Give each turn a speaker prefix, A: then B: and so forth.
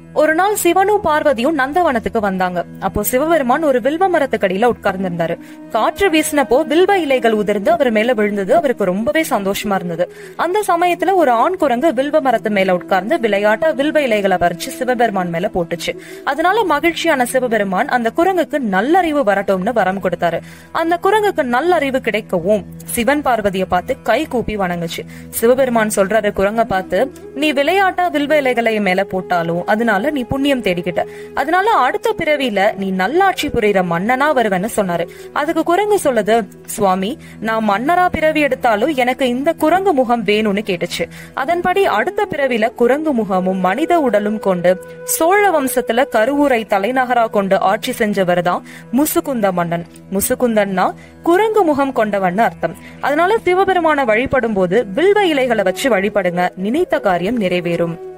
A: ஒரு நாள் சிவனும் பார்வதியும் நந்தவனத்துக்கு வந்தாங்க அப்போ சிவபெருமான் ஒரு வில்வ மரத்துக்கடியில உட்கார்ந்திருந்தாரு காற்று வீசினப்போ வில்வ இலைகள் உதிர்ந்து அவர் மேல விழுந்தது அவருக்கு ரொம்பவே சந்தோஷமா இருந்தது அந்த சமயத்துல ஒரு ஆண் குரங்கு வில்வ மரத்து மேல உட்கார்ந்து விளையாட்ட வில்வ இலைகளை பறிச்சு சிவபெருமான் மேல போட்டுச்சு அதனால மகிழ்ச்சியான சிவபெருமான் அந்த குரங்குக்கு நல்லறிவு வரட்டும்னு வரம் கொடுத்தாரு அந்த குரங்குக்கு நல்லறிவு கிடைக்கவும் சிவன் பார்வதிய பார்த்து கை கூப்பி வணங்குச்சு சிவபெருமான் சொல்றாரு குரங்க பார்த்து நீ விளையாட்டா வில்வ இலைகளை மேல போட்டாலும் அதனால நீ புண்ணியம் தேடிக்கிட்ட அதனால அடுத்த பிறவியில நீ நல்லாட்சி புரியுற மன்னனா வருவேன்னு சொன்னாரு அதுக்கு குரங்கு சொல்லுது சுவாமி நான் மன்னரா பிறவி எடுத்தாலும் எனக்கு இந்த குரங்கு முகம் வேணும்னு கேட்டுச்சு அதன்படி அடுத்த பிறவில குரங்கு முகமும் மனித உடலும் கொண்டு சோழ வம்சத்துல கருவூரை தலைநகரா கொண்டு ஆட்சி செஞ்சவர் தான் முசுகுந்த மன்னன் முசுகுந்தன்னா குரங்கு முகம் கொண்டவன்னு அர்த்தம் அதனால சிவபெருமான வழிபடும் போது வில்வ இலைகளை வச்சு வழிபடுங்க நினைத்த காரியம் நிறைவேறும்